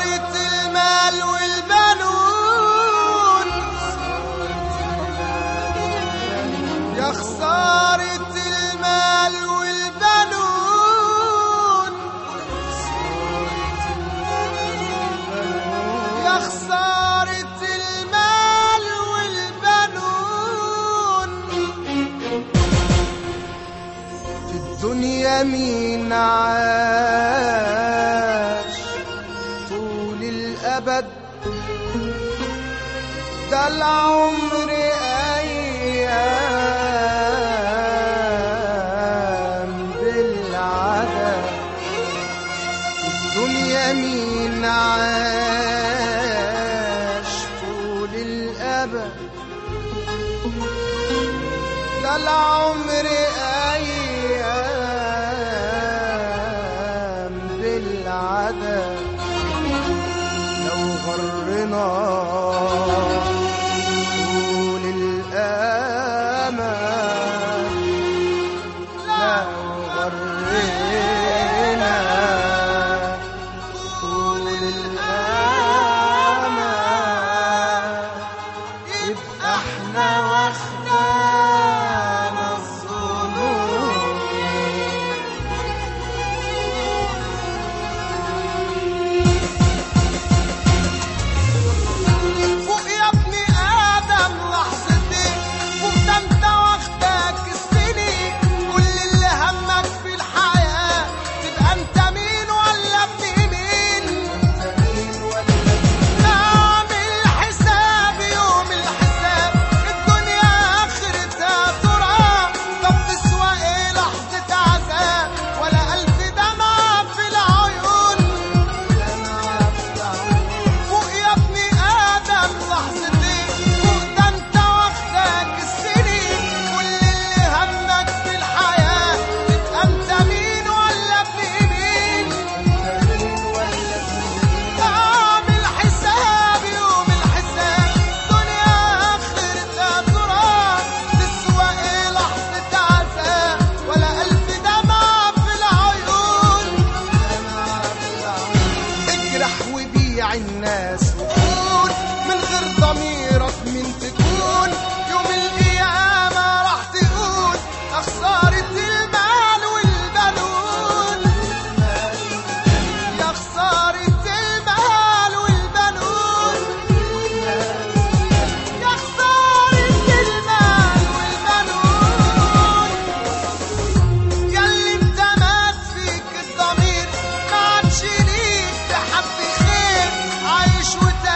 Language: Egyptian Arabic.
خسارة المال والبنون يا خسارة المال والبنون يا خسارة المال والبنون في الدنيا مين عاش طول الأبد ده العمر أيام بالعدد الدنيا مين عاش طول الأبد ده العمر أيام بالعدد لو غرنا طول الأمان لو غرنا طول الأمان يبقى احنا واخدانا الظنون فوق يا ابني ادم لحظتين فوق ده انت واخدك السنين كل اللي همك في الحياه تبقى انت مين ولا ابن مين نعمل حساب يوم الحساب الدنيا اخرتها تراب طب تسوى ايه لحظه عذاب ولا الف دمعه في العيون فوق يا ابني ادم لحظتين فوق ده انت واخدك السنين كل اللي همك في الحياه تبقى انت مين ولا ابن مين اعمل حساب يوم الحساب دنيا اخرتها تراب تسوى ايه لحظه عذاب ولا الف دمعه في العيون اجرح وبيع الناس وكون من غير ضميرك من تكون يوم القيامة راح تقول خسارة المال والبنون يا خسارة المال والبنون يا خسارة المال والبنون ياللي انت مات فيك الضمير ما عادش ليك تحب خير عايش وت